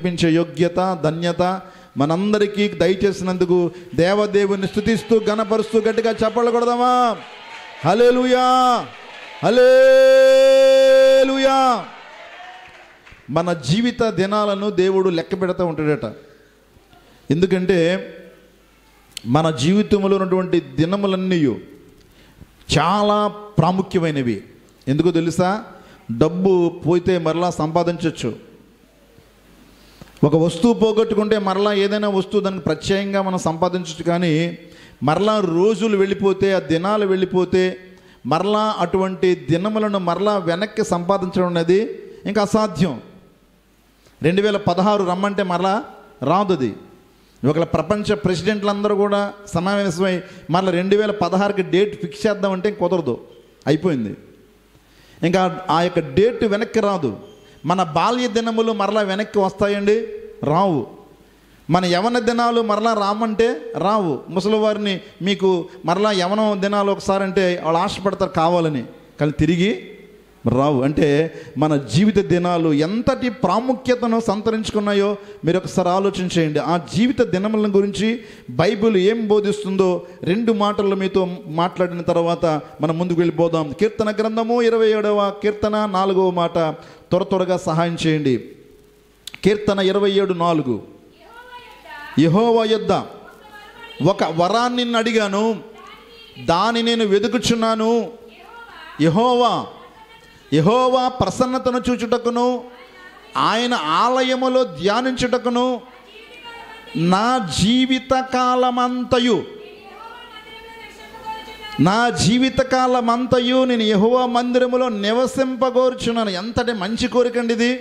నడిపించే యోగ్యత ధన్యత మనందరికీ దయచేసినందుకు దేవదేవుని స్థుతిస్తూ గణపరుస్తూ గట్టిగా చెప్పలు కొడదామా హలేలుయా హలేలుయా మన జీవిత దినాలను దేవుడు లెక్క పెడతా ఉంటాడట ఎందుకంటే మన జీవితంలో ఉన్నటువంటి దినములన్నీ చాలా ప్రాముఖ్యమైనవి ఎందుకో తెలుసా డబ్బు పోతే మరలా సంపాదించవచ్చు ఒక వస్తువు పోగొట్టుకుంటే మరలా ఏదైనా వస్తువు దానికి ప్రత్యేకంగా మనం సంపాదించవచ్చు కానీ మరలా రోజులు వెళ్ళిపోతే ఆ దినాలు వెళ్ళిపోతే మరలా అటువంటి దినములను మరలా వెనక్కి సంపాదించడం అనేది ఇంకా అసాధ్యం రెండు వేల పదహారు రమ్మంటే మరలా రాదు అది ఒకవేళ ప్రపంచ ప్రెసిడెంట్లందరూ కూడా సమావేశమై మరలా రెండు వేల పదహారుకి డేట్ ఫిక్స్ చేద్దామంటే ఇంక కుదరదు అయిపోయింది ఇంకా ఆ యొక్క డేట్ వెనక్కి రాదు మన బాల్య దినములు మరలా వెనక్కి వస్తాయండి రావు మన యవన దినాలు మరలా రామంటే రావు ముసలి వారిని మీకు మరలా యవన దినాలు ఒకసారి అంటే వాళ్ళు ఆశపడతారు కావాలని కానీ తిరిగి రావు అంటే మన జీవిత దినాలు ఎంతటి ప్రాముఖ్యతను సంతరించుకున్నాయో మీరు ఒకసారి ఆలోచన చేయండి ఆ జీవిత దినముల గురించి బైబిల్ ఏం బోధిస్తుందో రెండు మాటలు మీతో మాట్లాడిన తర్వాత మనం ముందుకు వెళ్ళిపోదాం కీర్తన గ్రంథము ఇరవై ఏడవ కీర్తన నాలుగవ మాట త్వర త్వరగా సహాయం చేయండి కీర్తన ఇరవై ఏడు నాలుగు యహోవ యొద్ద ఒక వరాన్ని నిన్ను అడిగాను దాని నేను వెతుకుచున్నాను యహోవా యహోవా ప్రసన్నతను చూచుటకును ఆయన ఆలయములో ధ్యానించుటకును నా జీవిత కాలమంతయు నా జీవిత కాలమంతయు నేను యహోవా మందిరములో నివసింపగోరుచున్నాను ఎంతటి మంచి కోరికండి ఇది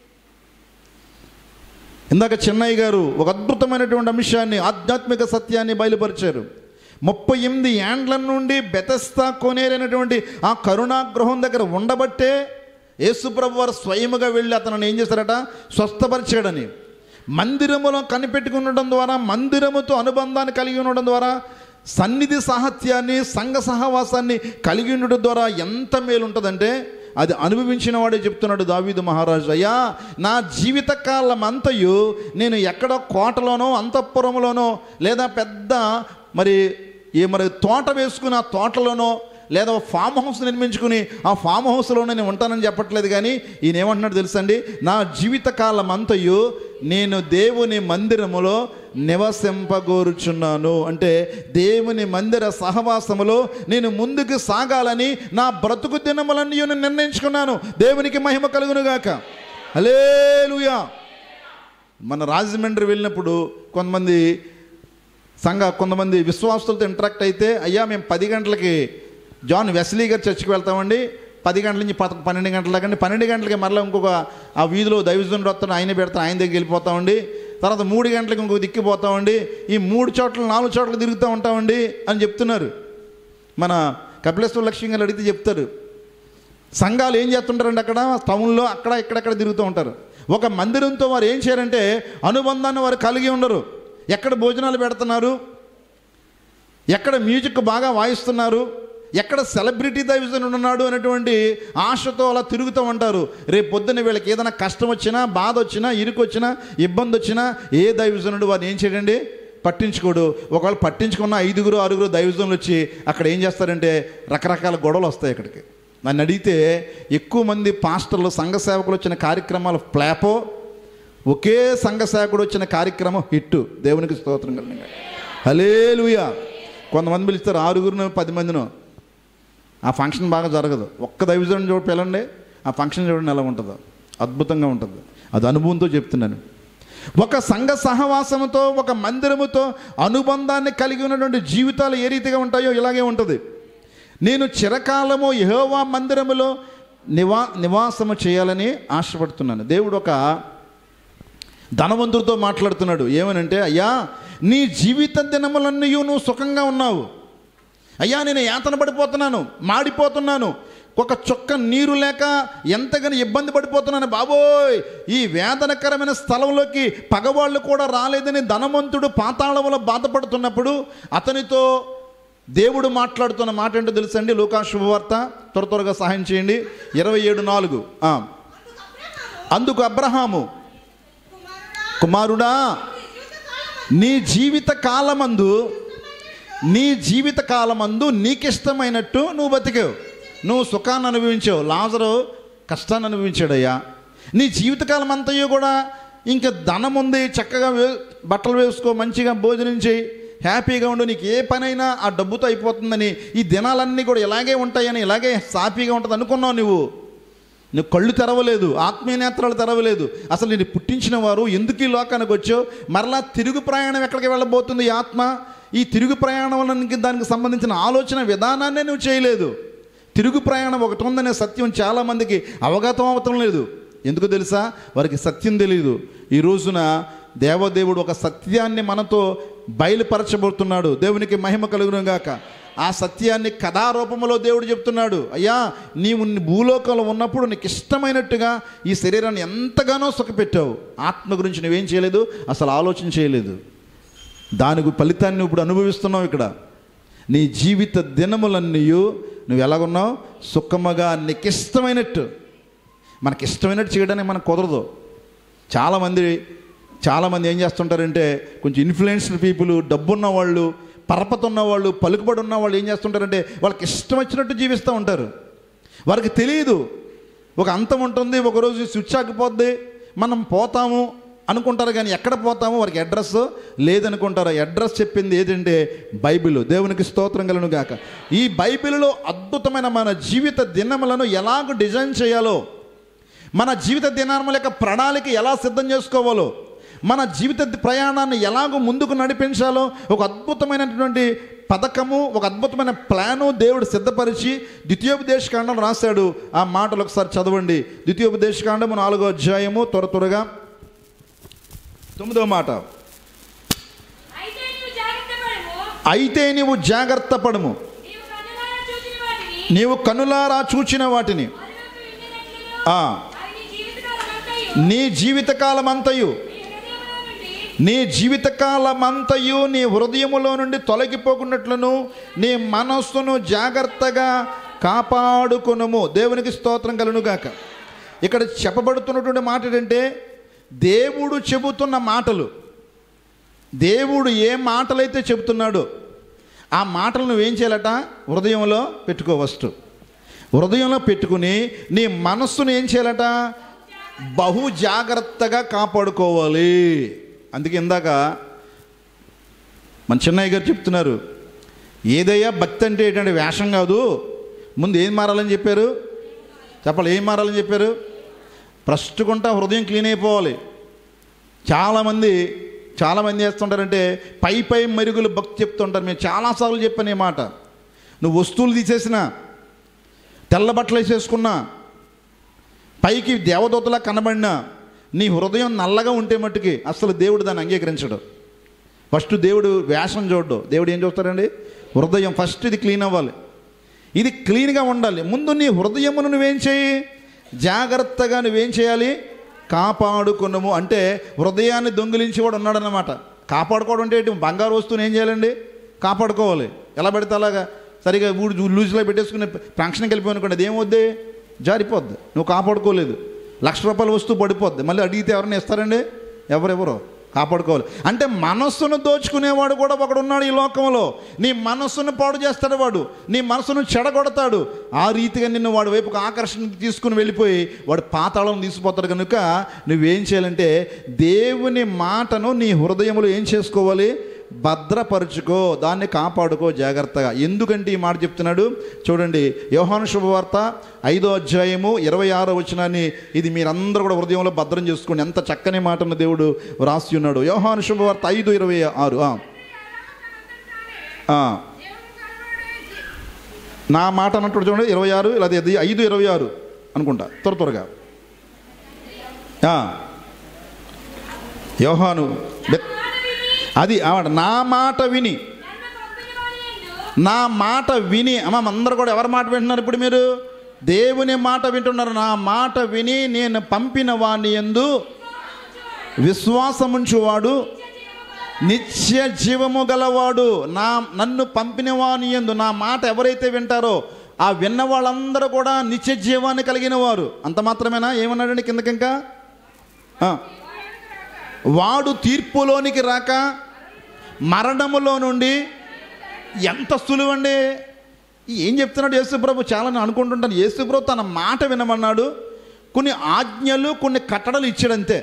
ఇందాక చెన్నయ్య గారు ఒక అద్భుతమైనటువంటి అంశాన్ని ఆధ్యాత్మిక సత్యాన్ని బయలుపరిచారు ముప్పై ఎనిమిది ఏండ్ల నుండి బెతస్తా కొనేరైనటువంటి ఆ కరుణాగృహం దగ్గర ఉండబట్టే యేసుప్రభు వారు స్వయముగా వెళ్ళి అతను ఏం చేశారట స్వస్థపరిచాడని మందిరములో కనిపెట్టుకునడం ద్వారా మందిరముతో అనుబంధాన్ని కలిగి ఉండడం ద్వారా సన్నిధి సాహత్యాన్ని సంఘ సహవాసాన్ని కలిగి ఉండడం ద్వారా ఎంత మేలు ఉంటుందంటే అది అనుభవించిన వాడే చెప్తున్నాడు దావీదు మహారాజు అయ్యా నా జీవితకాలం అంతయు నేను ఎక్కడ కోటలోనో అంతఃపురంలోనో లేదా పెద్ద మరి ఏ మరి తోట వేసుకుని ఆ తోటలోనో లేదా ఫామ్ హౌస్ నిర్మించుకుని ఆ ఫామ్ హౌస్లోనే నేను ఉంటానని చెప్పట్లేదు కానీ ఈయన ఏమంటున్నాడు తెలుసండి నా జీవితకాలం అంతయు నేను దేవుని మందిరములో నివసింపగోరుచున్నాను అంటే దేవుని మందిర సహవాసములో నేను ముందుకు సాగాలని నా బ్రతుకు దినములన్నీ నేను నిర్ణయించుకున్నాను దేవునికి మహిమ కలుగునుగాక హలేలుయా మన రాజమండ్రి వెళ్ళినప్పుడు కొంతమంది సంఘ కొంతమంది విశ్వాసులతో ఇంటరాక్ట్ అయితే అయ్యా మేము పది గంటలకి జాన్ వెస్లీ గారు చర్చికి వెళ్తామండి పది గంటల నుంచి పద పన్నెండు గంటల దాకా అండి పన్నెండు గంటలకి మరలా ఇంకొక ఆ వీధిలో దైవజనుడు వస్తాను ఆయన పెడతాను ఆయన దగ్గరికి వెళ్ళిపోతామండి తర్వాత మూడు గంటలకి ఇంకొక దిక్కిపోతామండి ఈ మూడు చోట్ల నాలుగు చోట్ల తిరుగుతూ ఉంటామండి అని చెప్తున్నారు మన కపిలేశ్వర లక్ష్మి గారు అడిగితే చెప్తారు సంఘాలు ఏం చేస్తుంటారండి అక్కడ టౌన్లో అక్కడ ఇక్కడెక్కడ తిరుగుతూ ఉంటారు ఒక మందిరంతో వారు ఏం చేయరంటే అనుబంధాన్ని వారు కలిగి ఉండరు ఎక్కడ భోజనాలు పెడుతున్నారు ఎక్కడ మ్యూజిక్ బాగా వాయిస్తున్నారు ఎక్కడ సెలబ్రిటీ దైవజనుడు ఉన్నాడు అనేటువంటి ఆశతో అలా తిరుగుతూ ఉంటారు రేపు పొద్దున్న వీళ్ళకి ఏదైనా కష్టం వచ్చినా బాధ వచ్చినా ఇరుకు వచ్చినా ఇబ్బంది వచ్చినా ఏ దైవజనుడు వారిని ఏం చేయడండి పట్టించుకోడు ఒకవేళ పట్టించుకున్న ఐదుగురు ఆరుగురు దైవజనులు వచ్చి అక్కడ ఏం చేస్తారంటే రకరకాల గొడవలు వస్తాయి అక్కడికి నన్ను అడిగితే ఎక్కువ మంది పాస్టర్లు సంఘ సేవకులు వచ్చిన కార్యక్రమాలు ఫ్లాపో ఒకే సంఘ సేవకుడు వచ్చిన కార్యక్రమం హిట్ దేవునికి స్తోత్రం కలిగిన హలేలుయా కొంతమంది పిలుస్తారు ఆరుగురును పది మందినో ఆ ఫంక్షన్ బాగా జరగదు ఒక్క దైవజనం చూడ పిల్లండి ఆ ఫంక్షన్ చూడండి ఎలా ఉంటుందో అద్భుతంగా ఉంటుంది అది అనుభవంతో చెప్తున్నాను ఒక సంఘ సహవాసముతో ఒక మందిరముతో అనుబంధాన్ని కలిగి ఉన్నటువంటి జీవితాలు ఏ రీతిగా ఉంటాయో ఇలాగే ఉంటుంది నేను చిరకాలము యెహోవా మందిరములో నివా నివాసము చేయాలని ఆశపడుతున్నాను దేవుడు ఒక ధనవంతుడితో మాట్లాడుతున్నాడు ఏమనంటే అయ్యా నీ జీవిత దినములన్నీ నువ్వు సుఖంగా ఉన్నావు అయ్యా నేను యాతన పడిపోతున్నాను మాడిపోతున్నాను ఒక చుక్క నీరు లేక ఎంతగానో ఇబ్బంది పడిపోతున్నాను బాబోయ్ ఈ వేదనకరమైన స్థలంలోకి పగవాళ్ళు కూడా రాలేదని ధనవంతుడు పాతాళంలో బాధపడుతున్నప్పుడు అతనితో దేవుడు మాట్లాడుతున్న మాట ఏంటో తెలుసండి లోకా శుభవార్త త్వర త్వరగా సహాయం చేయండి ఇరవై ఏడు నాలుగు ఆ. అందుకు అబ్రహాము కుమారుడా నీ జీవిత కాలమందు నీ జీవిత కాలమందు నీకిష్టమైనట్టు నువ్వు బతికావు నువ్వు సుఖాన్ని అనుభవించావు లాజరు కష్టాన్ని అనుభవించాడయ్యా నీ జీవితకాలం అంతయో కూడా ఇంకా ధనం ఉంది చక్కగా వే బట్టలు వేసుకో మంచిగా భోజనం చేయి హ్యాపీగా ఉండు నీకు ఏ పనైనా ఆ డబ్బుతో అయిపోతుందని ఈ దినాలన్నీ కూడా ఇలాగే ఉంటాయని ఇలాగే సాఫీగా ఉంటుంది అనుకున్నావు నువ్వు నువ్వు కళ్ళు తెరవలేదు ఆత్మీయ నేత్రాలు తెరవలేదు అసలు నేను పుట్టించిన వారు ఎందుకు ఈ లోకానికి వచ్చావు మరలా తిరుగు ప్రయాణం ఎక్కడికి వెళ్ళబోతుంది ఈ ఆత్మ ఈ తిరుగు ప్రయాణం వలన దానికి సంబంధించిన ఆలోచన విధానాన్నే నువ్వు చేయలేదు తిరుగు ప్రయాణం ఒకటి ఉందనే సత్యం చాలామందికి అవగతం అవటం లేదు ఎందుకు తెలుసా వారికి సత్యం తెలియదు ఈ రోజున దేవదేవుడు ఒక సత్యాన్ని మనతో బయలుపరచబోతున్నాడు దేవునికి మహిమ కలుగును గాక ఆ సత్యాన్ని కథారూపంలో దేవుడు చెప్తున్నాడు అయ్యా నీవు నీ భూలోకంలో ఉన్నప్పుడు నీకు ఇష్టమైనట్టుగా ఈ శరీరాన్ని ఎంతగానో సుఖపెట్టావు ఆత్మ గురించి నువ్వేం చేయలేదు అసలు ఆలోచన చేయలేదు దానికి ఫలితాన్ని ఇప్పుడు అనుభవిస్తున్నావు ఇక్కడ నీ జీవిత దినములన్నీ నువ్వు ఎలాగున్నావు సుఖముగా నీకు ఇష్టమైనట్టు మనకి ఇష్టమైనట్టు చేయడానికి మనకు కుదరదు చాలామంది చాలామంది ఏం చేస్తుంటారంటే కొంచెం ఇన్ఫ్లుయెన్స్డ్ పీపుల్ డబ్బున్న వాళ్ళు పరపత ఉన్నవాళ్ళు పలుకుబడి ఉన్న వాళ్ళు ఏం చేస్తుంటారంటే వాళ్ళకి ఇష్టం వచ్చినట్టు జీవిస్తూ ఉంటారు వారికి తెలియదు ఒక అంతం ఉంటుంది ఒకరోజు స్విచ్ ఆగిపోద్ది మనం పోతాము అనుకుంటారు కానీ ఎక్కడ పోతామో వారికి అడ్రస్ లేదనుకుంటారు ఆ అడ్రస్ చెప్పింది ఏంటంటే బైబిల్ దేవునికి స్తోత్రం కలను గాక ఈ బైబిల్లో అద్భుతమైన మన జీవిత దినములను ఎలాగ డిజైన్ చేయాలో మన జీవిత దినాల యొక్క ప్రణాళిక ఎలా సిద్ధం చేసుకోవాలో మన జీవిత ప్రయాణాన్ని ఎలాగో ముందుకు నడిపించాలో ఒక అద్భుతమైనటువంటి పథకము ఒక అద్భుతమైన ప్లాను దేవుడు సిద్ధపరిచి ద్వితీయోపదేశ కాండం రాశాడు ఆ మాటలు ఒకసారి చదవండి ద్వితీయోపదేశ కాండము నాలుగో అధ్యాయము త్వర త్వరగా తొమ్మిదో మాట అయితే నీవు జాగ్రత్త పడము అయితే నీవు జాగ్రత్త పడము నీవు కన్నులారా చూచిన వాటిని నీవు కనులారా చూచిన వాటిని మరువకు వినినట్లును ఆ, అవి నీ జీవితకాలమంతయు నీ జీవితకాలమంతయు నీ హృదయములో నుండి నీ జీవితకాలమంతయు నీ హృదయములో నుండి తొలగిపోకున్నట్లును నీ మనస్సును జాగ్రత్తగా కాపాడుకునము దేవునికి స్తోత్రం కలును గాక ఇక్కడ చెప్పబడుతున్నటువంటి మాట ఏంటంటే దేవుడు చెబుతున్న మాటలు దేవుడు ఏ మాటలైతే చెబుతున్నాడో ఆ మాటలు నువ్వేం చేయాలట హృదయంలో పెట్టుకో ఫస్ట్ హృదయంలో పెట్టుకుని నీ మనస్సును ఏం చేయాలట బహు జాగ్రత్తగా కాపాడుకోవాలి అందుకే ఇందాక మన చిన్నయ్య గారు చెప్తున్నారు ఏదయ్యా భక్తి అంటే ఏంటంటే వేషం కాదు ముందు ఏం మారాలని చెప్పారు చెప్పాలి ఏం మారాలని చెప్పారు ప్రస్తుకుంటా హృదయం క్లీన్ అయిపోవాలి చాలామంది చాలామంది చేస్తుంటారంటే పై పై మెరుగులు భక్తి చెప్తుంటారు మేము చాలాసార్లు చెప్పాను ఈ మాట నువ్వు వస్తువులు తీసేసినా తెల్ల బట్టలు వేసేసుకున్నా పైకి దేవదూతలా కనబడినా నీ హృదయం నల్లగా ఉంటే మట్టుకి అసలు దేవుడు దాన్ని అంగీకరించడు ఫస్ట్ దేవుడు వేషం చూడడు దేవుడు ఏం చూస్తాడండి హృదయం ఫస్ట్ ఇది క్లీన్ అవ్వాలి ఇది క్లీన్గా ఉండాలి ముందు నీ హృదయమును నువ్వేం చేయి జాగ్రత్తగా నువ్వేం చేయాలి కాపాడుకున్నాము అంటే హృదయాన్ని దొంగిలించి వాడు ఉన్నాడనమాట కాపాడుకోవడం అంటే ఏంటి? బంగారు వస్తువుని ఏం చేయాలండి కాపాడుకోవాలి ఎలా పెడితే అలాగా సరిగా ఊడు లూజ్లో పెట్టేసుకుని ఫంక్షన్కి వెళ్ళిపోయిననుకోండి అది ఏమవుద్ది జారిపోద్ది నువ్వు కాపాడుకోలేదు లక్ష రూపాయల వస్తువు పడిపోద్ది మళ్ళీ అడిగితే ఎవరైనా ఇస్తారండి ఎవరెవరో కాపాడుకోవాలి అంటే మనస్సును దోచుకునేవాడు కూడా ఒకడు ఉన్నాడు ఈ లోకంలో నీ మనస్సును పాడు చేస్తాడు వాడు నీ మనసును చెడగొడతాడు ఆ రీతిగా నిన్ను వాడి వైపుకు ఆకర్షణ తీసుకుని వెళ్ళిపోయి వాడు పాతాళం తీసుకుపోతాడు కనుక నువ్వేం చేయాలంటే దేవుని మాటను నీ హృదయంలో ఏం చేసుకోవాలి భద్రపరుచుకో దాన్ని కాపాడుకో జాగ్రత్తగా ఎందుకంటే ఈ మాట చెప్తున్నాడు చూడండి యోహాను శుభవార్త ఐదో అధ్యాయము ఇరవై ఆరో వచనాన్ని ఇది మీరందరూ కూడా హృదయంలో భద్రం చేసుకోండి ఎంత చక్కని మాటను దేవుడు రాసి ఉన్నాడు యోహాను శుభవార్త ఐదు ఇరవై ఆరు ఆ. ఆ. నా మాట అన్నట్టు చూడండి ఇరవై ఆరు ఇలా అది ఐదు ఇరవై ఆరు అనుకుంటా త్వర త్వరగా ఆ. యోహాను బె- అది ఆవిడ నా మాట విని నన్ను పంపిన వాని యందు నా మాట విని అమ్మ అందరూ కూడా ఎవరి మాట వింటున్నారు ఇప్పుడు మీరు దేవుని మాట వింటున్నారు నా మాట విని నేను పంపిన వాని ఎందు విశ్వాసముంచువాడు నిత్య జీవము గలవాడు నా నన్ను పంపిన వాని ఎందు నా మాట ఎవరైతే వింటారో ఆ విన్న వాళ్ళందరూ కూడా నిత్య జీవాన్ని కలిగిన వారు అంత మాత్రమేనా ఏమన్నాడండి కిందకింకా ఆ. వాడు తీర్పులోనికి రాక మరణములో నుండి ఎంత సులువండి ఏం చెప్తున్నాడు యేసుప్రభు చాలా నేను అనుకుంటుంటాను యేసుప్రభు తన మాట వినమన్నాడు కొన్ని ఆజ్ఞలు కొన్ని కట్టడలు ఇచ్చాడంతే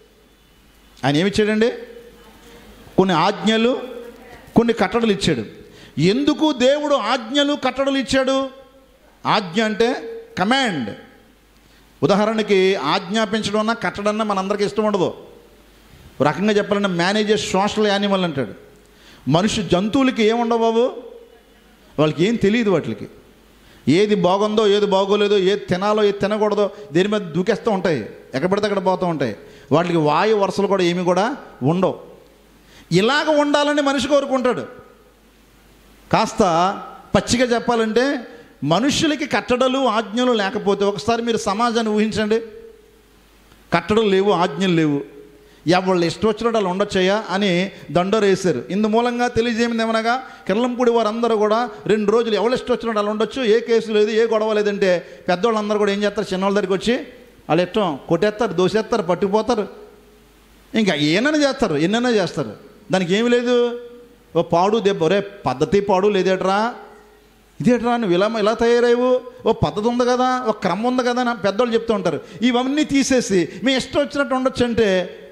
ఆయన ఏమి ఇచ్చాడండి కొన్ని ఆజ్ఞలు కొన్ని కట్టడలు ఇచ్చాడు ఎందుకు దేవుడు ఆజ్ఞలు కట్టడలు ఇచ్చాడు ఆజ్ఞ అంటే కమాండ్ ఉదాహరణకి ఆజ్ఞాపించడం అన్న కట్టడన్నా మనందరికీ ఇష్టం ఉండదు ఒక రకంగా చెప్పాలంటే మేనేజర్ సోషల్ యానిమల్ అంటాడు మనిషి జంతువులకి ఏముండవు బాబు వాళ్ళకి ఏం తెలియదు వాటికి ఏది బాగుందో ఏది బాగోలేదో ఏది తినాలో ఏది తినకూడదో దేని మీద దూకేస్తూ ఉంటాయి ఎక్కడ పడితే అక్కడ పోతూ ఉంటాయి వాటికి వాయు వరుసలు కూడా ఏమి కూడా ఉండవు ఇలాగ ఉండాలని మనిషి కోరుకుంటాడు కాస్త పచ్చిగా చెప్పాలంటే మనుషులకి కట్టడలు ఆజ్ఞలు లేకపోతే ఒకసారి మీరు సమాజాన్ని ఊహించండి కట్టడలు లేవు ఆజ్ఞలు లేవు ఎవళ్ళు ఇష్టం వచ్చినట్టు వాళ్ళు ఉండొచ్చయ్యా అని దండోరు వేశారు ఇందు మూలంగా తెలియజేయమింది ఏమనగా కిర్లంపూడి వారందరూ కూడా రెండు రోజులు ఎవరు ఇష్టం వచ్చినట్టు వాళ్ళు ఉండొచ్చు ఏ కేసు లేదు ఏ గొడవ లేదంటే పెద్దవాళ్ళందరూ కూడా ఏం చేస్తారు చిన్నవాళ్ళ దగ్గరికి వచ్చి వాళ్ళు ఇష్టం కొట్టేస్తారు దోసేస్తారు పట్టుకుపోతారు ఇంకా ఏనైనా చేస్తారు ఎన్నైనా చేస్తారు దానికి ఏమి లేదు ఓ పాడు దెబ్బ రే పద్ధతి పాడు లేదేట్రా ఇదేట్రా నువ్వు ఇలా ఇలా తయారయ్యావు ఓ పద్ధతి ఉంది కదా ఒక క్రమం ఉంది కదా అని పెద్దోళ్ళు చెప్తూ ఉంటారు ఇవన్నీ తీసేసి మీ ఇష్టం వచ్చినట్టు ఉండొచ్చు అంటే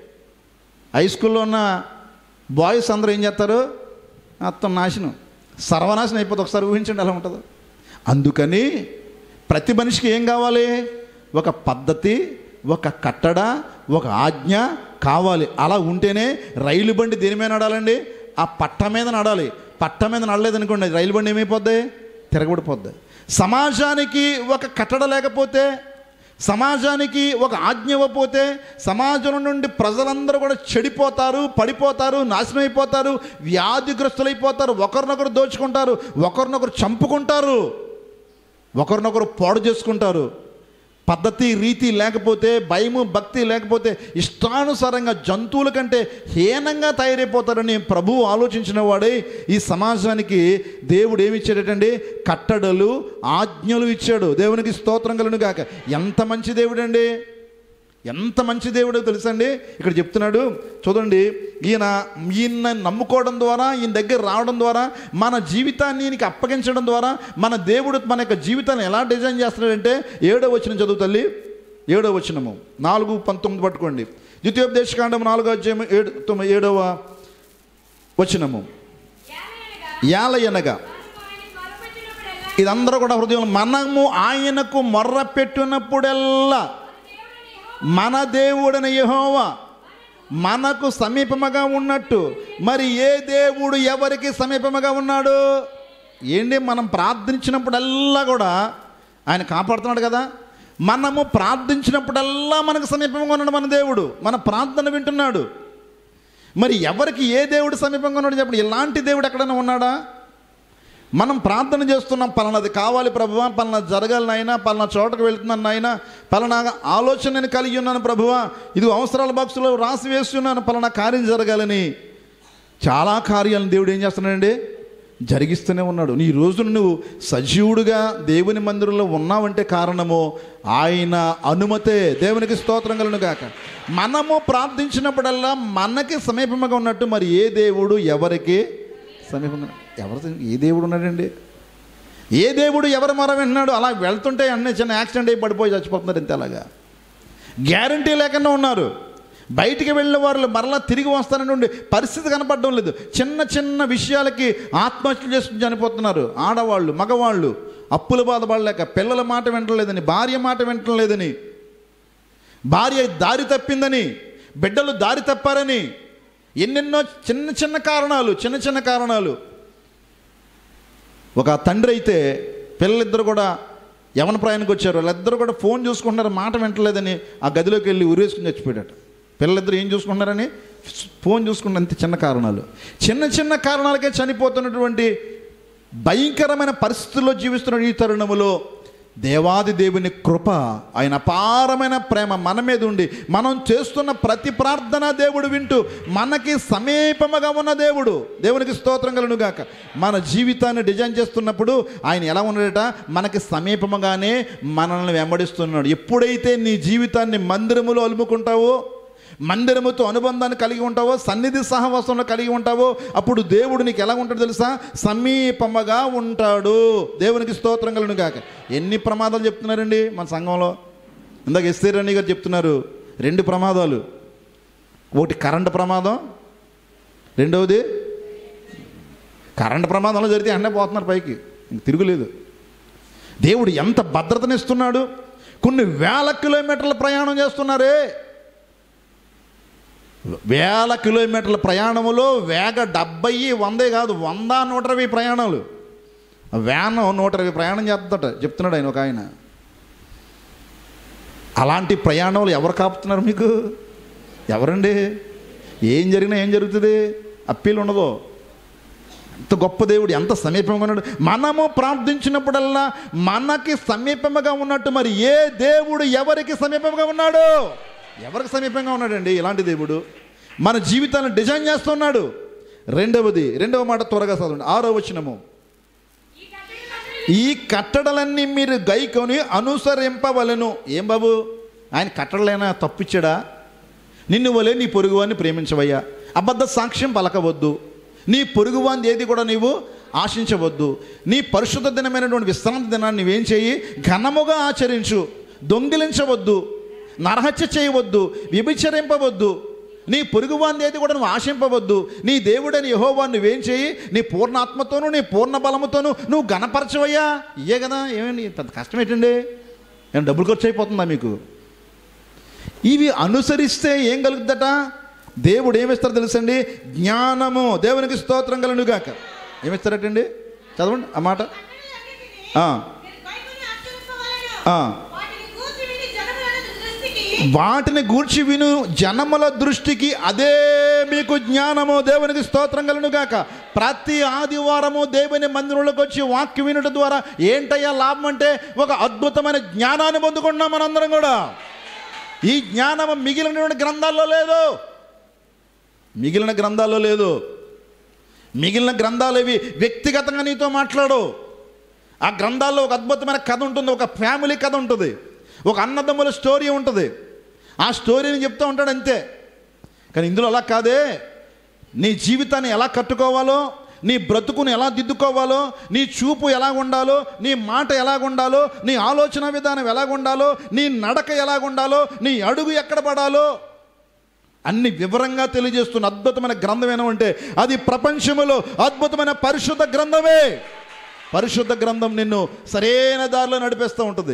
హై స్కూల్లో ఉన్న బాయ్స్ అందరూ ఏం చేస్తారు మొత్తం నాశనం సర్వనాశనం అయిపోతుంది ఒకసారి ఊహించండి ఎలా ఉంటుందో అందుకని ప్రతి మనిషికి ఏం కావాలి ఒక పద్ధతి ఒక కట్టడ ఒక ఆజ్ఞ కావాలి అలా ఉంటేనే రైలు బండి దేని మీద నడాలండి ఆ పట్ట మీద నడాలి పట్ట మీద నడలేదనుకోండి రైలు బండి ఏమైపోద్ది తిరగబడిపోద్ది సమాజానికి ఒక కట్టడ లేకపోతే సమాజానికి ఒక ఆజ్ఞ ఇవ్వకపోతే సమాజం నుండి ప్రజలందరూ కూడా చెడిపోతారు పడిపోతారు నాశనం అయిపోతారు వ్యాధిగ్రస్తులైపోతారు ఒకరినొకరు దోచుకుంటారు ఒకరినొకరు చంపుకుంటారు ఒకరినొకరు పాడు చేసుకుంటారు పద్ధతి రీతి లేకపోతే భయము భక్తి లేకపోతే ఇష్టానుసారంగా జంతువుల కంటే హీనంగా తయారైపోతారని ప్రభువు ఆలోచించిన వాడే ఈ సమాజానికి దేవుడు ఏమి ఇచ్చాడటండి కట్టడలు ఆజ్ఞలు ఇచ్చాడు దేవునికి స్తోత్రం కలను గాక ఎంత మంచి దేవుడండి ఎంత మంచి దేవుడో తెలుసండి ఇక్కడ చెప్తున్నాడు చూడండి ఈయన ఈయన నమ్ముకోవడం ద్వారా ఈయన దగ్గర రావడం ద్వారా మన జీవితాన్ని ఈయనకి అప్పగించడం ద్వారా మన దేవుడు మన యొక్క జీవితాన్ని ఎలా డిజైన్ చేస్తున్నాడంటే ఏడో వచ్చిన చదువు తల్లి ఏడో వచ్చినము నాలుగు పంతొమ్మిది పట్టుకోండి ద్వితీయోపదేశకాండం నాలుగో అధ్యాయం ఏడు తొమ్మిది ఏడవ వచ్చినము యాలయనగా ఇదందరూ కూడా హృదయం మనము ఆయనకు మొర్ర పెట్టినప్పుడల్లా మన దేవుడైన యెహోవా మనకు సమీపముగా ఉన్నట్టు మరి ఏ దేవుడు ఎవరికి సమీపముగా ఉన్నాడు ఏంటి మనం ప్రార్థించినప్పుడల్లా కూడా ఆయన కాపాడుతున్నాడు కదా మనము ప్రార్థించినప్పుడల్లా మనకు సమీపంగా ఉన్నాడు మన దేవుడు మన ప్రార్థన వింటున్నాడు మరి ఎవరికి ఏ దేవుడు సమీపంగా ఉన్నాడు చెప్పండి ఇలాంటి దేవుడు ఎక్కడైనా ఉన్నాడా మనం ప్రార్థన చేస్తున్నాం పలానాది కావాలి ప్రభువా పలానా జరగాలి నాయనా పలానా చోటకు వెళ్తున్నాను నాయనా పలానా ఆలోచన నేను కలిగి ఉన్నాను ప్రభువా ఇది అవసరాల బాక్సులో రాసి వేస్తున్నాను పలానా కార్యం జరగాలని చాలా కార్యాలను దేవుడు ఏం చేస్తున్నాడండి జరిగిస్తూనే ఉన్నాడు నీ రోజున నువ్వు సజీవుడుగా దేవుని మందిరంలో ఉన్నావంటే కారణము ఆయన అనుమతే దేవునికి స్తోత్రం కలను గాక మనము ప్రార్థించినప్పుడల్లా మనకి సమీపంగా ఉన్నట్టు మరి ఏ దేవుడు ఎవరికి సమీపంగా ఎవరు ఏ దేవుడు ఉన్నాడండి ఏ దేవుడు ఎవరు మర వింటున్నాడు అలా వెళ్తుంటే అన్నీ చిన్న యాక్సిడెంట్ అయి పడిపోయి చచ్చిపోతున్నారు ఇంత అలాగా గ్యారంటీ లేకుండా ఉన్నారు బయటికి వెళ్ళిన వారు మరలా తిరిగి వస్తానని పరిస్థితి కనపడడం లేదు చిన్న చిన్న విషయాలకి ఆత్మహత్యలు చేసుకుని చనిపోతున్నారు ఆడవాళ్ళు మగవాళ్ళు అప్పుల బాధపడలేక పిల్లల మాట వింటలేదని భార్య మాట వింటలేదని భార్య దారి తప్పిందని బిడ్డలు దారి తప్పారని ఎన్నెన్నో చిన్న చిన్న కారణాలు చిన్న చిన్న కారణాలు ఒక తండ్రి అయితే పిల్లలిద్దరు కూడా యవన ప్రయాణికి వచ్చారు వాళ్ళిద్దరు కూడా ఫోన్ చూసుకుంటున్నారు మాట వింటలేదని ఆ గదిలోకి వెళ్ళి ఉరేసుకుని చచ్చిపోయాడు పిల్లలిద్దరు ఏం చూసుకుంటున్నారని ఫోన్ చూసుకుంటే అంత చిన్న కారణాలు చిన్న చిన్న కారణాలకే చనిపోతున్నటువంటి భయంకరమైన పరిస్థితుల్లో జీవిస్తున్న ఈ తరుణములో దేవాది దేవుని కృప ఆయన అపారమైన ప్రేమ మన మీద ఉండి మనం చేస్తున్న ప్రతి ప్రార్థన దేవుడు వింటూ మనకి సమీపముగా ఉన్న దేవుడు దేవునికి స్తోత్రం కలను గాక మన జీవితాన్ని డిజైన్ చేస్తున్నప్పుడు ఆయన ఎలా ఉన్నాడట మనకి సమీపముగానే మనల్ని వెంబడిస్తున్నాడు ఎప్పుడైతే నీ జీవితాన్ని మందిరములో అలుముకుంటావో మందిరముతో అనుబంధాన్ని కలిగి ఉంటావో సన్నిధి సహవాసంలో కలిగి ఉంటావో అప్పుడు దేవుడు నీకు ఎలా ఉంటాడో తెలుసా సమీపముగా ఉంటాడు దేవునికి స్తోత్రం కలను గాక ఎన్ని ప్రమాదాలు చెప్తున్నారండి మన సంఘంలో ఇందాక ఎస్తేరణి గారు చెప్తున్నారు రెండు ప్రమాదాలు ఒకటి కరెంటు ప్రమాదం రెండవది కరెంటు ప్రమాదంలో జరిగితే అన్నీ పోతున్నారు పైకి ఇంక తిరుగులేదు దేవుడు ఎంత భద్రతనిస్తున్నాడు కొన్ని వేల కిలోమీటర్ల ప్రయాణం చేస్తున్నారే వేల కిలోమీటర్ల ప్రయాణములో వేగ డెబ్బై వందే కాదు వంద నూట ఇరవై ప్రయాణాలు వ్యాన్ నూట ఇరవై ప్రయాణం చేస్తుందట చెప్తున్నాడు ఆయన ఒక ఆయన అలాంటి ప్రయాణాలు ఎవరు కాపుతున్నారు మీకు ఎవరండి ఏం జరిగినా ఏం జరుగుతుంది అప్పీలు ఉండదు ఎంత గొప్ప దేవుడు ఎంత సమీపంగా ఉన్నాడు మనము ప్రార్థించినప్పుడల్లా మనకి సమీపంగా ఉన్నట్టు మరి ఏ దేవుడు ఎవరికి సమీపంగా ఉన్నాడు ఎవరికి సమీపంగా ఉన్నాడండి ఇలాంటి దేవుడు మన జీవితాన్ని డిజైన్ చేస్తున్నాడు రెండవది రెండవ మాట త్వరగా చదవండి ఆరో వచనము ఈ కట్టడి కట్టడి ఈ కట్టడలన్నీ మీరు గైకొని అనుసరింపవలను ఏం బాబు ఆయన కట్టడలైనా తప్పిచ్చాడా నిన్ను వలే నీ పొరుగువాన్ని ప్రేమించవయ్యా అబద్ధ సాక్ష్యం పలకవద్దు నీ పొరుగువాన్ని ఏది కూడా నీవు ఆశించవద్దు నీ పరిశుద్ధ దినమైనటువంటి విశ్రాంతి దినాన్ని నువ్వేం చేయి ఘనముగా ఆచరించు దొంగిలించవద్దు నరహత్య చేయవద్దు వ్యభిచరింపవద్దు నీ పొరుగువాన్ని ఏది కూడా నువ్వు ఆశింపవద్దు నీ దేవుడని యహోవాన్ని నువ్వేం చేయి నీ పూర్ణాత్మతోనూ నీ పూర్ణ బలముతోనూ నువ్వు గణపరచవయ్యా ఇయే కదా ఏమండి పెద్ద కష్టం ఏంటండి ఏం డబ్బులు ఖర్చు అయిపోతుందా మీకు ఇవి అనుసరిస్తే ఏం కలుగుద్దట దేవుడు ఏమిస్తారు తెలుసండి జ్ఞానము దేవునికి స్తోత్రం కలుగుగాక ఏమిస్తారటండి చదవండి ఆ మాట ఆ, మీరు కైకొని ఆచరింపవలెను. ఆ. వాటిని గూర్చి విని జనముల దృష్టికి వాటిని గూర్చి విను జనముల దృష్టికి అదే మీకు జ్ఞానము దేవునికి స్తోత్రం కలను గాక ప్రతి ఆదివారము దేవుని మందిరంలోకి వచ్చి వాక్యం వినడం ద్వారా ఏంటయ్యా లాభం అంటే ఒక అద్భుతమైన జ్ఞానాన్ని పొందుకుంటున్నాం మనందరం కూడా ఈ జ్ఞానం మిగిలినటువంటి గ్రంథాల్లో లేదు మిగిలిన గ్రంథాల్లో లేదు మిగిలిన గ్రంథాలు ఇవి వ్యక్తిగతంగా నీతో మాట్లాడు ఆ గ్రంథాల్లో ఒక అద్భుతమైన కథ ఉంటుంది ఒక ఫ్యామిలీ కథ ఉంటుంది ఒక అన్నదమ్ముల స్టోరీ ఉంటుంది ఆ స్టోరీని చెప్తూ ఉంటాడు అంతే కానీ ఇందులో అలా కాదే నీ జీవితాన్ని ఎలా కట్టుకోవాలో నీ బ్రతుకును ఎలా దిద్దుకోవాలో నీ చూపు ఎలా ఉండాలో నీ మాట ఎలా ఉండాలో నీ ఆలోచన విధానం ఎలా ఉండాలో నీ నడక ఎలా ఉండాలో నీ అడుగు ఎక్కడ పడాలో అన్ని వివరంగా తెలియజేస్తున్న అద్భుతమైన గ్రంథం ఏమంటే అది ప్రపంచములో అద్భుతమైన పరిశుద్ధ గ్రంథమే పరిశుద్ధ గ్రంథం నిన్ను సరైన దారిలో నడిపిస్తూ ఉంటుంది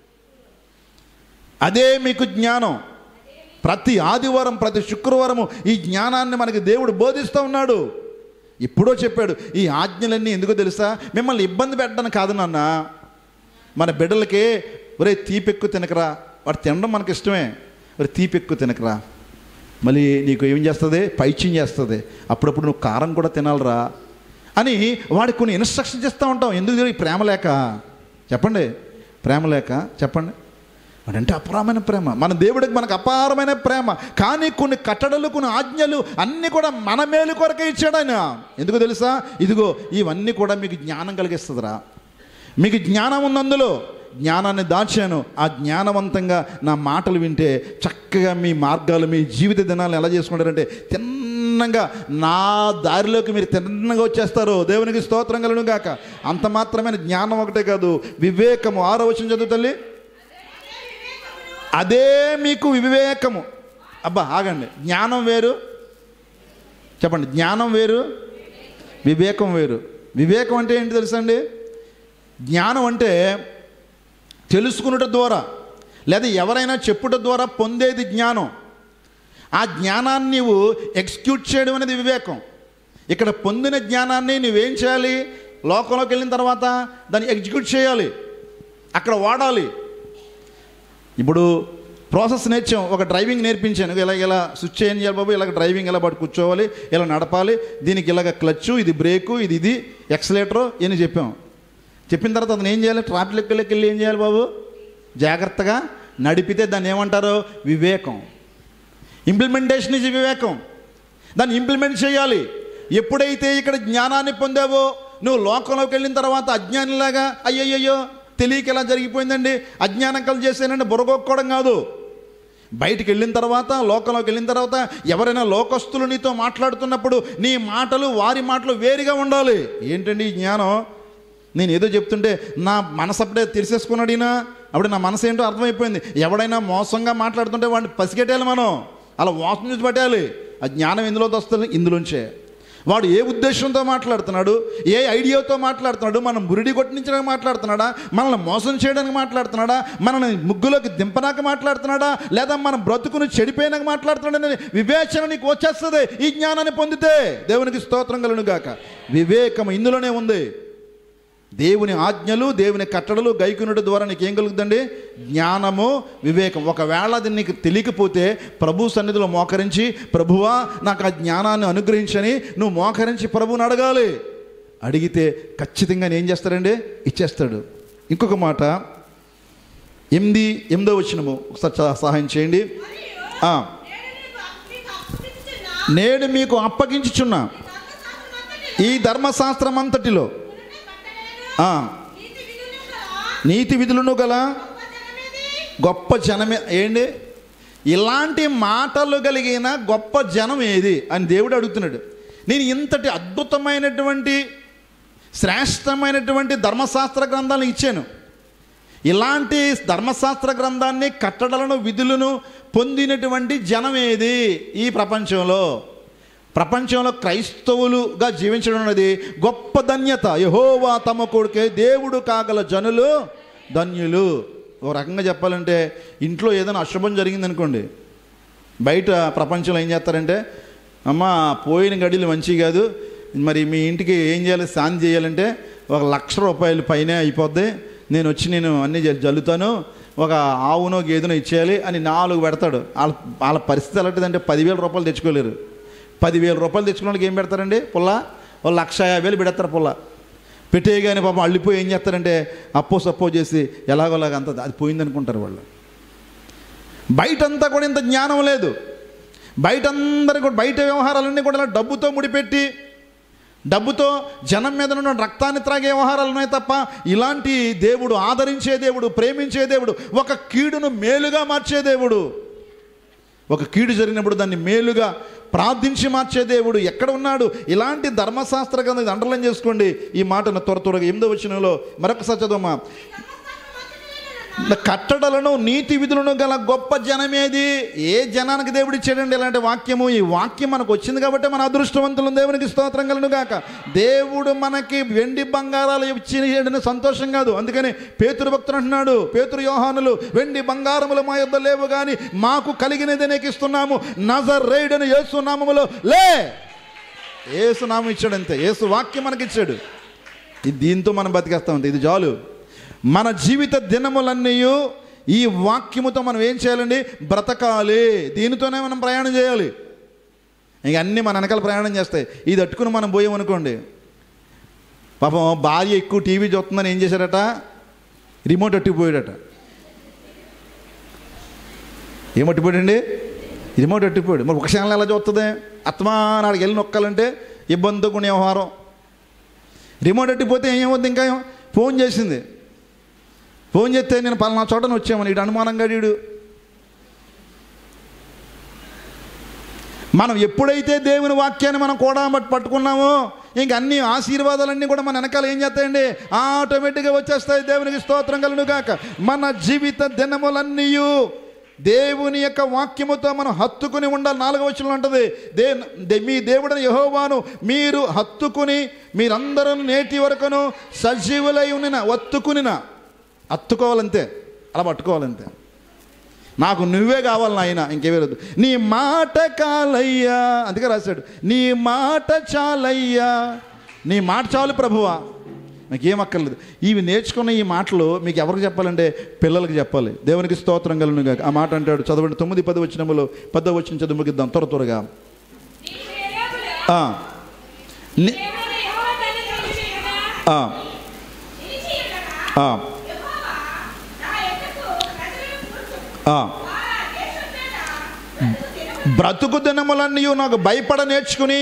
అదే మీకు జ్ఞానం ప్రతి ఆదివారం ప్రతి శుక్రవారము ఈ జ్ఞానాన్ని మనకి దేవుడు బోధిస్తూ ఉన్నాడు ఇప్పుడో చెప్పాడు ఈ ఆజ్ఞలన్నీ ఎందుకో తెలుసా మిమ్మల్ని ఇబ్బంది పెట్టడానికి కాదు నాన్న మన బిడ్డలకి ఒరే తీపెక్కు తినకరా వాడు తినడం మనకి ఇష్టమే ఒరే తీపెక్కు తినకరా మళ్ళీ నీకు ఏం చేస్తుంది పైచ్యం చేస్తుంది అప్పుడప్పుడు నువ్వు కారం కూడా తినాలిరా అని వాడికి కొన్ని ఇన్స్ట్రక్షన్ చేస్తూ ఉంటాం ఎందుకు తెలియదు? ఈ ప్రేమ లేక చెప్పండి ప్రేమ లేక చెప్పండి అంటే అపారమైన ప్రేమ మన దేవుడికి మనకు అపారమైన ప్రేమ కానీ కొన్ని కట్టడలు కొన్ని ఆజ్ఞలు అన్నీ కూడా మన మేలు కొరకే ఇచ్చాడు ఆయన ఎందుకు తెలుసా ఇదిగో ఇవన్నీ కూడా మీకు జ్ఞానం కలిగిస్తుందిరా మీకు జ్ఞానం ఉంది అందులో జ్ఞానాన్ని దాచాను ఆ జ్ఞానవంతంగా నా మాటలు వింటే చక్కగా మీ మార్గాలు మీ జీవిత దినాలను ఎలా చేసుకుంటారంటే తిన్నగా నా దారిలోకి మీరు తిన్నగా వచ్చేస్తారు దేవునికి స్తోత్రం కలను గాక అంత మాత్రమైన జ్ఞానం ఒకటే కాదు వివేకము ఆరో వచ్చిన చదువు తల్లి అదే మీకు వివేకము అబ్బా ఆగండి జ్ఞానం వేరు చెప్పండి జ్ఞానం వేరు వివేకం వేరు వివేకం అంటే ఏంటి తెలుసండి జ్ఞానం అంటే తెలుసుకునుట ద్వారా లేదా ఎవరైనా చెప్పుట ద్వారా పొందేది జ్ఞానం ఆ జ్ఞానాన్ని నీవు ఎగ్జిక్యూట్ చేయడం అనేది వివేకం ఇక్కడ పొందిన జ్ఞానాన్ని నువ్వేం చేయాలి లోకంలోకి వెళ్ళిన తర్వాత దాన్ని ఎగ్జిక్యూట్ చేయాలి అక్కడ వాడాలి ఇప్పుడు ప్రాసెస్ నేర్చాం ఒక డ్రైవింగ్ నేర్పించాను ఇలా ఇలా స్విచ్ ఏం చేయాలి బాబు ఇలాగ డ్రైవింగ్ ఇలా పట్టు కూర్చోవాలి ఇలా నడపాలి దీనికి ఇలాగ క్లచ్ ఇది బ్రేకు ఇది ఇది ఎక్సలేటరు అని చెప్పాం చెప్పిన తర్వాత అతను ఏం చేయాలి ట్రాఫిక్లోకి వెళ్ళి ఏం చేయాలి బాబు జాగ్రత్తగా నడిపితే దాన్ని ఏమంటారు వివేకం ఇంప్లిమెంటేషన్ ఇస్ వివేకం దాన్ని ఇంప్లిమెంట్ చేయాలి ఎప్పుడైతే ఇక్కడ జ్ఞానాన్ని పొందావో నువ్వు లోకంలోకి వెళ్ళిన తర్వాత అజ్ఞానిలాగా అయ్యయ్యో తెలియక ఎలా జరిగిపోయిందండి అజ్ఞానం కలు చేశానండి బుర్రగొక్కోవడం కాదు బయటికి వెళ్ళిన తర్వాత లోకంలోకి వెళ్ళిన తర్వాత ఎవరైనా లోకస్తులు నీతో మాట్లాడుతున్నప్పుడు నీ మాటలు వారి మాటలు వేరుగా ఉండాలి ఏంటండి ఈ జ్ఞానం నేను ఏదో చెప్తుంటే నా మనసు అప్పుడే తెలిసేసుకున్నాడు ఈయన అప్పుడు నా మనసు ఏంటో అర్థమైపోయింది ఎవడైనా మోసంగా మాట్లాడుతుంటే వాడిని పసిగట్టేయాలి మనం అలా మోసం చూసి పట్టేయాలి ఆ జ్ఞానం ఎందులో వస్తుంది ఇందులోంచే వాడు ఏ ఉద్దేశంతో మాట్లాడుతున్నాడు ఏ ఐడియాతో మాట్లాడుతున్నాడు మనం బురిడి కొట్టించడానికి మాట్లాడుతున్నాడా మనల్ని మోసం చేయడానికి మాట్లాడుతున్నాడా మనల్ని ముగ్గులోకి దింపనాక మాట్లాడుతున్నాడా లేదా మన బ్రతుకును చెడిపోయినాక మాట్లాడుతున్నాడని వివేచన నీకు వచ్చేస్తుంది ఈ జ్ఞానాన్ని పొందితే దేవునికి స్తోత్రం కలను గాక వివేకం ఇందులోనే ఉంది దేవుని ఆజ్ఞలు దేవుని కట్టడలు గైకునుడి ద్వారా నీకు ఏం కలుగుతుందండి జ్ఞానము వివేకం ఒకవేళ అది నీకు తెలియకపోతే ప్రభు సన్నిధిలో మోకరించి ప్రభువా నాకు ఆ జ్ఞానాన్ని అనుగ్రహించని నువ్వు మోకరించి ప్రభువుని అడగాలి అడిగితే ఖచ్చితంగా నేను ఏం చేస్తాడండి ఇచ్చేస్తాడు ఇంకొక మాట ఎనిమిది ఎనిమిదో వచ్చినము ఒకసారి చ- సహాయం చేయండి ఆ, నేను నీకు నేడు మీకు అప్పగించుచున్న అప్పగించుచున్నా ధర్మశాస్త్రమంతటిలో ఈ ధర్మశాస్త్రం అంతటిలో ఉన్న కట్టడలను, ఆ, నీతి విధులను గల నీతి విధులను గల గొప్ప జనమేది? గొప్ప జనమే ఏంటి ఇలాంటి మాటలు కలిగిన గొప్ప జనం ఏది అని దేవుడు అడుగుతున్నాడు నేను ఇంతటి అద్భుతమైనటువంటి శ్రేష్టమైనటువంటి ధర్మశాస్త్ర గ్రంథాలను ఇచ్చాను ఇలాంటి ధర్మశాస్త్ర గ్రంథాన్ని కట్టడలను విధులను పొందినటువంటి జనం ఏది ఈ ప్రపంచంలో ప్రపంచంలో క్రైస్తవులుగా జీవించడం అనేది గొప్ప ధన్యత యహోవా తమ కొడుకే దేవుడు కాగల జనులు ధన్యులు ఓ రకంగా చెప్పాలంటే ఇంట్లో ఏదైనా అశుభం జరిగిందనుకోండి బయట ప్రపంచంలో ఏం చేస్తారంటే అమ్మ పోయిన గడిలు మంచి కాదు మరి మీ ఇంటికి ఏం చేయాలి శాంతి చేయాలంటే ఒక లక్ష రూపాయలు పైనే అయిపోద్ది నేను వచ్చి నేను అన్నీ జల్- జల్లుతాను ఒక ఆవునో గేదెనో ఇచ్చేయాలి అని నాలుగు పెడతాడు వాళ్ళ వాళ్ళ పరిస్థితి ఎలాంటిదంటే పదివేల రూపాయలు తెచ్చుకోలేరు పదివేల రూపాయలు తెచ్చుకున్న వాళ్ళకి ఏం పెడతారండి పుల్ల ఒక లక్ష యాభై వేలు పెడతారు పుల్ల పెట్టేయగానే పాపం అల్లిపోయి ఏం చేస్తారంటే అప్పో సప్పో చేసి ఎలాగోలాగ అంత అది పోయిందనుకుంటారు వాళ్ళు బయటంతా కూడా ఇంత జ్ఞానం లేదు బయట అందరూ కూడా బయట వ్యవహారాలన్నీ కూడా ఇలా డబ్బుతో ముడిపెట్టి డబ్బుతో జనం మీద ఉన్న రక్తాన్ని త్రాగే వ్యవహారాలు ఉన్నాయి తప్ప ఇలాంటి దేవుడు ఆదరించే దేవుడు ప్రేమించే దేవుడు ఒక కీడును మేలుగా మార్చే దేవుడు ఒక కీడు జరిగినప్పుడు దాన్ని మేలుగా ప్రార్థించి మార్చే దేవుడు ఎక్కడ ఉన్నాడు ఇలాంటి ధర్మశాస్త్ర గ్రంథం ఇది అండర్లైన్ చేసుకోండి ఈ మాటను త్వర త్వరగా ఎనిమిదో వచ్చినలో మరొకసారి చదవమ్మా కట్టడలను నీతి విధులను గల గొప్ప జనమేది ఏ జనానికి దేవుడు ఇచ్చాడండి ఇలాంటి వాక్యము ఈ వాక్యం మనకు వచ్చింది కాబట్టి మన అదృష్టవంతులు దేవునికి స్తోత్రం కలను గాక దేవుడు మనకి వెండి బంగారాలు ఇచ్చిన సంతోషం కాదు అందుకని పేతురు భక్తులు అంటున్నాడు పేతురు యోహానులు వెండి బంగారములు మా యొద్ద లేవు కానీ మాకు కలిగినది నీకు ఇస్తున్నాము నజర్ రేయుడని యేసు నామములో లే ఏసు నామం ఇచ్చాడు అంతే ఏసు వాక్యం మనకి ఇచ్చాడు ఇది దీంతో మనం బతికేస్తాం అంతే ఇది చాలు మన జీవిత దినములన్నీ ఈ వాక్యముతో మనం ఏం చేయాలండి బ్రతకాలి దీనితోనే మనం ప్రయాణం చేయాలి ఇక అన్నీ మన వెనకాల ప్రయాణం చేస్తాయి ఇది అట్టుకుని మనం పోయామనుకోండి పాపం భార్య ఎక్కువ టీవీ చూస్తుందని ఏం చేశారట రిమోట్ అట్టుకుపోయాడట ఏమట్టిపోయాడండి రిమోట్ అట్టిపోయాడు మరి ఒక క్షణంలో ఎలా చూస్తుంది అత్మా నాడికి వెళ్ళి నొక్కాలంటే ఇబ్బందితో కొనే వ్యవహారం రిమోట్ అట్టిపోతే ఏమవుద్ది ఇంకా ఏం? ఫోన్ చేసింది ఫోన్ చేస్తే నేను పలానా చోటన వచ్చామని ఇటు అనుమానంగా వీడు మనం ఎప్పుడైతే దేవుని వాక్యాన్ని మనం కూడా బట్టి పట్టుకున్నామో ఇంక అన్ని ఆశీర్వాదాలన్నీ కూడా మన వెనకాల ఏం చేస్తాయండి ఆటోమేటిక్గా వచ్చేస్తాయి దేవునికి స్తోత్రం కలను గాక మన జీవిత దినములన్నీ దేవుని యొక్క వాక్యముతో మనం హత్తుకుని ఉండాలి నాలుగవ వచనంలో ఉంటుంది దే దే- మీ దేవుడని యహోవాను మీరు హత్తుకుని మీరందరూ నేటి వరకును సజీవులై ఉన్న ఒత్తుకునిన హత్తుకోవాలంతే అలా పట్టుకోవాలంతే నాకు నువ్వే కావాలి నాయన ఇంకేమీ వద్దు నీ మాట కాలయ్యా అందుకే రాశాడు నీ మాట చాలయ్యా నీ మాట చాలు ప్రభువా నాకు ఏం అక్కర్లేదు ఇవి నేర్చుకున్న ఈ మాటలు మీకు ఎవరికి చెప్పాలంటే పిల్లలకి చెప్పాలి దేవునికి స్తోత్రం కలను గాక ఆ మాట అంటాడు చదవండి తొమ్మిది పది వచ్చినములో పదో వచ్చిన చదువు ముగిద్దాం త్వర త్వరగా నీవు ఎలాగులా? ఆ. ని- దేవుడైన యెహోవా తన్ను తెలియజేయగా, ఆ. తెలియజేయగా, ఆ. యెహోవా నా యొద్దకు ప్రజలను కూర్చు. ఆ. వారు ఆ దేశం మీద బ్రతుకు దినములు బ్రతుకు దినములన్నీ నాకు భయపడ నేర్చుకుని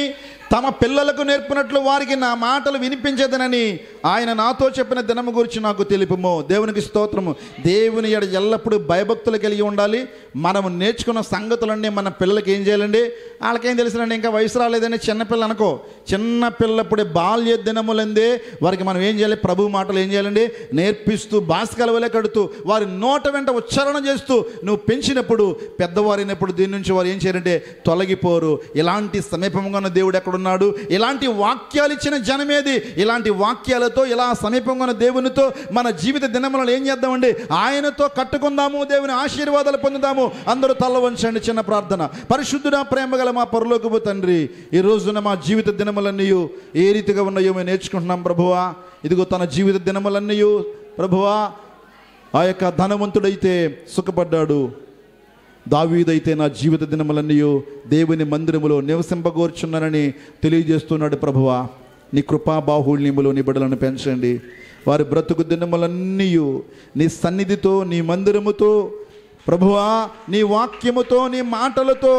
తమ పిల్లలకు నేర్పినట్లు వారికి నా మాటలు వినిపించదనని ఆయన నాతో చెప్పిన దినము గురించి నాకు తెలుపుము దేవునికి స్తోత్రము దేవుని ఎడ ఎల్లప్పుడూ భయభక్తులు కలిగి ఉండాలి మనము నేర్చుకున్న సంగతులన్నీ మన పిల్లలకి ఏం చేయాలండి వాళ్ళకేం తెలుసులండి ఇంకా వయసు రాలేదని చిన్నపిల్ల అనుకో చిన్న పిల్లప్పుడే బాల్య దినములందే వారికి మనం ఏం చేయాలి ప్రభు మాటలు ఏం చేయాలండి నేర్పిస్తూ బాస్కల వలె కడుతూ వారి నోట వెంట ఉచ్చారణ చేస్తూ నువ్వు పెంచినప్పుడు పెద్దవారైనప్పుడు దీని నుంచి వారు ఏం చేయాలంటే తొలగిపోరు ఇలాంటి సమీపంగా ఉన్న దేవుడు ఎక్కడున్నాడు ఇలాంటి వాక్యాలు ఇచ్చిన జనమేది ఇలాంటి వాక్యాలతో ఇలా సమీపంగా ఉన్న దేవునితో మన జీవిత దినములను ఏం చేద్దామండి ఆయనతో కట్టుకుందాము దేవుని ఆశీర్వాదాలు పొందుదాము అందరూ తల్ల వంచండి చిన్న ప్రార్థన పరిశుద్ధుడా ప్రేమ గల మా పరలోకపు తండ్రి ఈ రోజున మా జీవిత దినములన్నీ ఏ రీతిగా ఉన్నాయో మేము నేర్చుకుంటున్నాం ప్రభువా ఇదిగో తన జీవిత దినములన్నీ ప్రభువా ఆ యొక్క ధనవంతుడైతే సుఖపడ్డాడు దావీదైతే నా జీవిత దినములన్నీ దేవుని మందిరములో నివసింపగోర్చున్నానని తెలియజేస్తున్నాడు ప్రభువా నీ కృపా బాహుళ్యములో నీ బిడ్డలను పెంచండి వారి బ్రతుకు దినములన్నీ నీ సన్నిధితో నీ మందిరముతో ప్రభువా నీ వాక్యముతో నీ మాటలతో